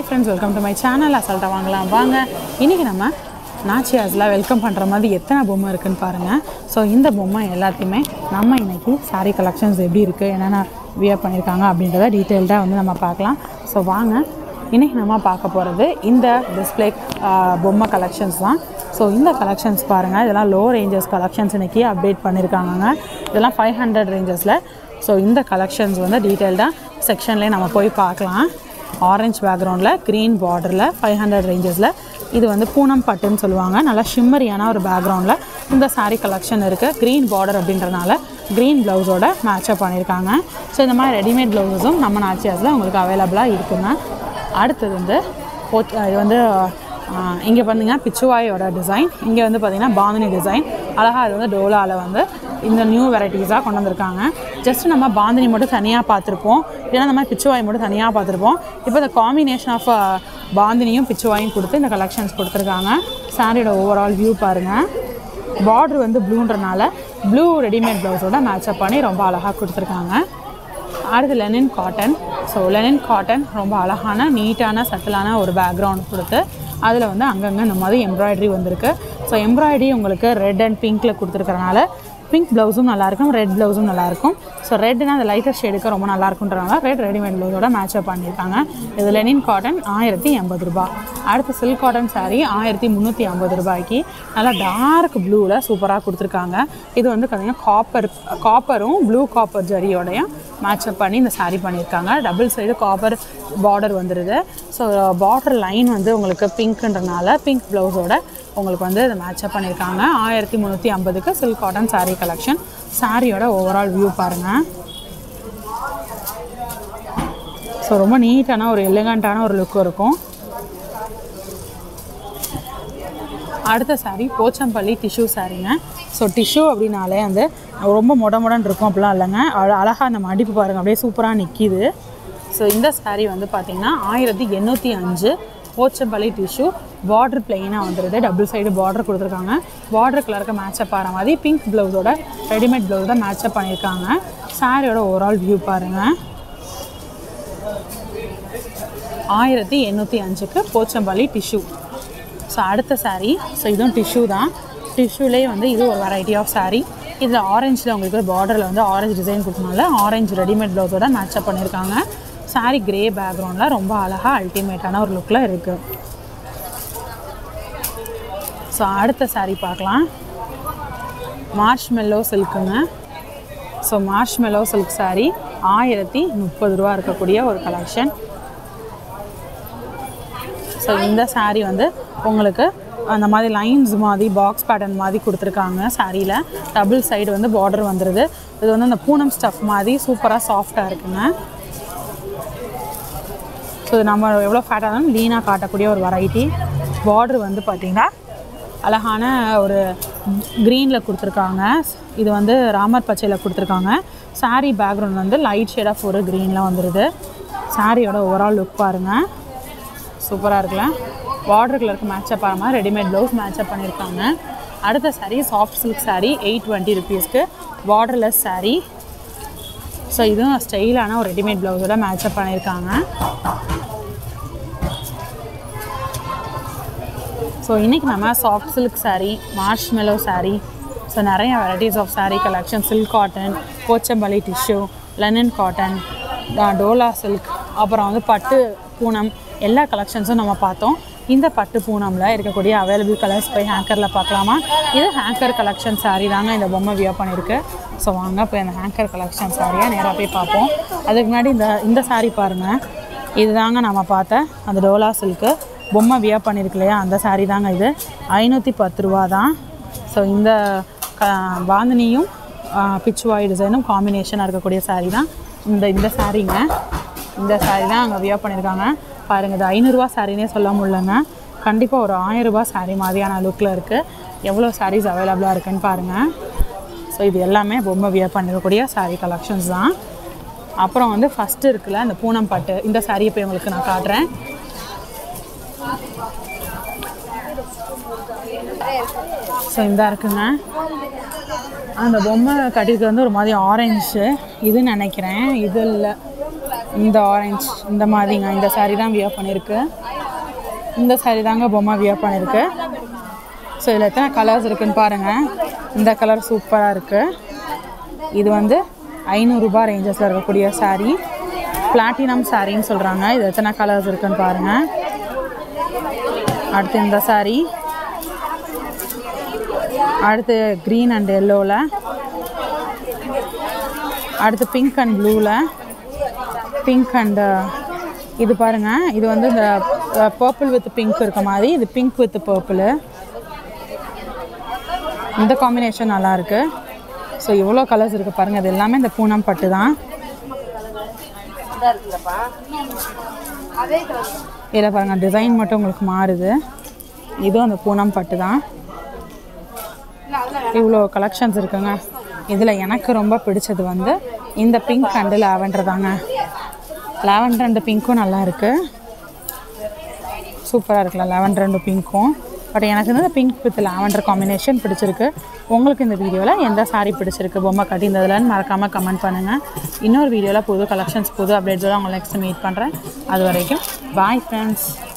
hi friends welcome to my channel அசால்ட்டாக வாங்கலாம் வாங்க இன்றைக்கி நம்ம நாச்சியாஸில் வெல்கம் பண்ணுற மாதிரி எத்தனை பொம்மை இருக்குன்னு பாருங்கள் ஸோ இந்த பொம்மை எல்லாத்தையுமே நம்ம இன்றைக்கி saree கலெக்ஷன்ஸ் எப்படி இருக்குது என்னென்ன வியர் பண்ணியிருக்காங்க அப்படின்றத டீட்டெயில்டாக வந்து நம்ம பார்க்கலாம் ஸோ வாங்க இன்றைக்கி நம்ம பார்க்க போகிறது இந்த டிஸ்பிளே பொம்மை கலெக்ஷன்ஸ் தான் ஸோ இந்த கலெக்ஷன்ஸ் பாருங்கள் இதெல்லாம் லோ ரேஞ்சஸ் கலெக்ஷன்ஸ் இன்றைக்கி அப்டேட் பண்ணியிருக்காங்கங்க இதெல்லாம் ஃபைவ் ஹண்ட்ரட் ரேஞ்சஸில் ஸோ இந்த கலெக்ஷன்ஸ் வந்து டீட்டெயில்டாக செக்ஷன்லேயே நம்ம போய் பார்க்கலாம் ஆரஞ்ச் பேக்ரவுண்டில் க்ரீன் பார்டரில் ஃபைவ் ஹண்ட்ரட் ரேஞ்சஸில் இது வந்து பூனம் பட்டுன்னு சொல்லுவாங்க நல்லா ஷிம்மரியான ஒரு பேக்ரவுண்டில் இந்த saree கலெக்ஷன் இருக்குது க்ரீன் பார்டர் அப்படின்றனால க்ரீன் ப்ளவுஸோட மேட்சப் பண்ணியிருக்காங்க ஸோ இந்த மாதிரி ரெடிமேட் ப்ளவுஸஸும் நம்ம நாச்சியாஸில் உங்களுக்கு அவைலபிளாக இருக்குங்க அடுத்தது வந்து போச்- இது வந்து இங்கே பார்த்தீங்கன்னா பிச்சுவாயோட டிசைன் இங்கே வந்து பார்த்தீங்கன்னா பாந்தினி டிசைன் அழகாக இது வந்து டோலாவில் வந்து இந்த நியூ வெரைட்டிஸாக கொண்டு வந்திருக்காங்க ஜஸ்ட் நம்ம பாந்தினி மட்டும் தனியாக பார்த்துருப்போம் இல்லைன்னா இந்த மாதிரி பிச்சுவாய் மட்டும் தனியாக பார்த்துருப்போம் இப்போ இந்த காம்பினேஷன் ஆஃப் பாந்தினியும் பிச்சுவாயும் கொடுத்து இந்த கலெக்ஷன்ஸ் கொடுத்துருக்காங்க சாரியோட ஓவரால் வியூ பாருங்கள் பார்டர் வந்து ப்ளூன்றனால ப்ளூ ரெடிமேட் ப்ளவுஸோட மேட்சப் பண்ணி ரொம்ப அழகாக கொடுத்துருக்காங்க அடுத்து linen cotton so linen cotton ரொம்ப அழகான நீட்டான சட்டிலான ஒரு பேக்ரவுண்ட் கொடுத்து அதில் வந்து அங்கங்கே இந்த மாதிரி எம்ப்ராய்டரி வந்திருக்கு ஸோ எம்ப்ராய்டரி உங்களுக்கு ரெட் அண்ட் பிங்க்கில் கொடுத்துருக்கறனால பிங்க் ப்ளவுஸும் நல்லாயிருக்கும் ரெட் ப்ளவுஸும் நல்லாயிருக்கும் ஸோ ரெட்னா அந்த லைட்டர் ஷேடுக்கு ரொம்ப நல்லா இருக்குன்றனால ரெட் ரெடிமேட் ப்ளவுஸோட மேட்சப் பண்ணியிருக்காங்க இது லெனின் காட்டன் ஆயிரத்தி எண்பது ரூபாய் அடுத்து சில்க் காட்டன் saree ஆயிரத்தி முந்நூற்றி ஐம்பது ரூபாய்க்கு நல்லா டார்க் ப்ளூவில் சூப்பராக கொடுத்துருக்காங்க இது வந்து பார்த்தீங்கன்னா காப்பர் காப்பரும் ப்ளூ காப்பர் ஜரியோடையும் மேட்சப் பண்ணி இந்த saree பண்ணியிருக்காங்க டபுள் சைடு காப்பர் பார்டர் வந்துடுது ஸோ பார்டர் லைன் வந்து உங்களுக்கு பிங்க்ன்றனால பிங்க் ப்ளவுஸோட உங்களுக்கு வந்து இதை மேட்சப் பண்ணியிருக்காங்க ஆயிரத்தி முந்நூற்றி ஐம்பதுக்கு சில்க் காட்டன் saree கலெக்ஷன் சாரியோட ஓவரால் வியூ பாருங்கள் ஸோ ரொம்ப நீட்டான ஒரு எலிகண்ட்டான ஒரு லுக் இருக்கும் அடுத்த saree போச்சம்பள்ளி டிஷ்யூ சாரீங்க ஸோ டிஷ்யூ அப்படின்னாலே வந்து ரொம்ப மொட மொடன்னு இருக்கும் அப்படிலாம் இல்லைங்க அழ அழகாக அந்த மடிப்பு பாருங்கள் அப்படியே சூப்பராக நிற்கிது ஸோ இந்த saree வந்து பார்த்திங்கன்னா ஆயிரத்தி எண்ணூற்றி அஞ்சு போச்சம்பள்ளி டிஷ்யூ பார்டர் பிளெயினாக வந்துடுது டபுள் சைடு பார்டர் கொடுத்துருக்காங்க பார்டர் கலருக்கு மேட்சப் ஆகிற மாதிரி பிங்க் ப்ளவுஸோட ரெடிமேட் ப்ளவுஸோட மேட்சப் பண்ணியிருக்காங்க சாரியோட ஓவரால் வியூ பாருங்கள் ஆயிரத்தி எண்ணூற்றி அஞ்சுக்கு போச்சம்பள்ளி டிஷ்யூ ஸோ அடுத்த saree ஸோ இதுவும் டிஷ்யூ தான் டிஷ்யூலேயே வந்து இது ஒரு வெரைட்டி ஆஃப் saree இதில் ஆரஞ்சில் உங்களுக்கு பார்டரில் வந்து ஆரஞ்சு டிசைன் கொடுத்தனால ஆரஞ்சு ரெடிமேட் ப்ளவுஸோட மேட்சப் பண்ணியிருக்காங்க saree கிரே பேக்ரவுண்டில் ரொம்ப அழகாக அல்டிமேட்டான ஒரு லுக்கில் இருக்குது ஸோ அடுத்த saree பார்க்கலாம் மார்ஷ் மெல்லோ சில்க்குங்க so marshmallow silk saree ஆயிரத்தி முப்பது ரூபா இருக்கக்கூடிய ஒரு கலெக்ஷன் ஸோ இந்த saree வந்து உங்களுக்கு அந்த மாதிரி லைன்ஸ் மாதிரி பாக்ஸ் பேட்டர்ன் மாதிரி கொடுத்துருக்காங்க சாரியில் டபுள் சைடு வந்து பார்டர் வந்துடுது இது வந்து அந்த பூனம் ஸ்டஃப் மாதிரி சூப்பராக சாஃப்டாக இருக்குங்க ஸோ நம்ம எவ்வளோ ஃபேட்டாக இருந்தாலும் லீனாக காட்டக்கூடிய ஒரு வெரைட்டி பார்டர் வந்து பார்த்திங்கன்னா அழகான ஒரு க்ரீனில் கொடுத்துருக்காங்க இது வந்து ராமர் பச்சையில் கொடுத்துருக்காங்க saree பேக்ரவுண்ட் வந்து லைட் ஷேட் ஆஃப் ஒரு க்ரீனில் வந்துடுது சாரியோட ஓவரால் லுக் பாருங்கள் சூப்பராக இருக்குல்ல பார்டர் கலருக்கு மேட்சப் ஆகிற மாதிரி ரெடிமேட் ப்ளவுஸ் மேட்சப் பண்ணியிருக்காங்க அடுத்த saree soft silk saree eight twenty ருபீஸ்க்கு பார்டர்லெஸ் saree ஸோ இதுவும் ஸ்டைலான ஒரு ரெடிமேட் ப்ளவுஸோட மேட்சப் பண்ணியிருக்காங்க ஸோ இன்றைக்கி நம்ம soft silk saree marshmallow saree so நிறைய varieties of saree collection silk cotton Pochampally tissue linen cotton dola silk அப்புறம் வந்து பட்டு பூனம் எல்லா கலெக்ஷன்ஸும் நம்ம பார்த்தோம் இந்த பட்டு பூனமில் இருக்கக்கூடிய அவைலபிள் கலர்ஸ் போய் ஹேங்கரில் பார்க்கலாமா இது ஹேங்கர் கலெக்ஷன் saree தாங்க இந்த பொம்மை வியர் பண்ணியிருக்கு ஸோ வாங்க போய் அந்த ஹேங்கர் கலெக்ஷன் சாரியாக நேராக போய் பார்ப்போம் அதுக்கு முன்னாடி இந்த இந்த saree பாருங்கள் இதுதாங்க நம்ம பார்த்த அந்த டோலா சில்க்கு பொம்மை வியர் பண்ணியிருக்கு இல்லையா அந்த saree தாங்க இது ஐநூற்றி பத்து ரூபா தான் ஸோ இந்த க பாந்தினியும் பிச்சுவாய் டிசைனும் காம்பினேஷனாக இருக்கக்கூடிய saree தான் இந்த இந்த சாரீங்க இந்த saree தான் அங்கே வியர் பண்ணியிருக்காங்க பாருங்கள் இது ஐநூறுரூவா சாரினே சொல்ல முடியலங்க கண்டிப்பாக ஒரு ஆயிரரூபா saree மாதிரியான லுக்கில் இருக்குது எவ்வளோ sarees அவைலபிளாக இருக்குன்னு பாருங்கள் ஸோ இது எல்லாமே பொம்மை வியர் பண்ணிருக்கக்கூடிய saree கலெக்ஷன்ஸ் தான் அப்புறம் வந்து ஃபஸ்ட்டு இருக்குல்ல இந்த பூனம் பட்டு இந்த saree இப்போ உங்களுக்கு நான் காட்டுறேன் ஸோ இந்த இருக்குங்க அந்த பொம்மை கட்டிருக்கு வந்து ஒரு மாதிரி ஆரஞ்சு இது நினைக்கிறேன் இது இல்லை இந்த ஆரஞ்சு இந்த மாதிரிங்க இந்த saree தான் வியர் பண்ணியிருக்கு இந்த saree தாங்க பொம்மை வியர் பண்ணியிருக்கு ஸோ இதில் எத்தனை கலர்ஸ் இருக்குன்னு பாருங்கள் இந்த கலர் சூப்பராக இருக்குது இது வந்து ஐநூறுரூபா ரேஞ்சஸில் இருக்கக்கூடிய saree பிளாட்டினம் சாரின்னு சொல்கிறாங்க இது எத்தனை கலர்ஸ் இருக்குன்னு பாருங்கள் அடுத்து இந்த saree அடுத்து க்ரீன் அண்ட் எல்லோவில் அடுத்து பிங்க் அண்ட் ப்ளூவில் பிங்க் அண்ட் இது பாருங்கள் இது வந்து இந்த பர்பிள் வித் பிங்க் இருக்க மாதிரி இது பிங்க் வித் பர்பிள் இந்த காம்பினேஷன் நல்லா இருக்கு ஸோ இவ்வளோ கலர்ஸ் இருக்குது பாருங்கள் இது எல்லாமே இந்த பூனம் பட்டு தான் இதில் பாருங்கள் டிசைன் மட்டும் உங்களுக்கு மாறுது இதுவும் அந்த பூனம் பட்டு தான் இவ்வளோ கலெக்ஷன்ஸ் இருக்குங்க இதில் எனக்கு ரொம்ப பிடிச்சது வந்து இந்த பிங்க் அண்டு லாவெண்டர் தாங்க லாவெண்டர் அண்டு பிங்க்கும் நல்லா இருக்குது சூப்பராக இருக்குல்ல லாவெண்டர் அண்டு பிங்க்கும் பட் எனக்கு வந்து இந்த பிங்க் வித் லாவெண்டர் காம்பினேஷன் பிடிச்சிருக்கு உங்களுக்கு இந்த வீடியோவில் எந்த saree பிடிச்சிருக்கு பொம்மை கட்டியிருந்ததுலன்னு மறக்காமல் கமெண்ட் பண்ணுங்கள் இன்னொரு வீடியோவில் புது கலெக்ஷன்ஸ் புது அப்டேட்ஸோட உங்களை நெக்ஸ்ட் மீட் பண்ணுறேன் அது வரைக்கும் பாய் ஃப்ரெண்ட்ஸ்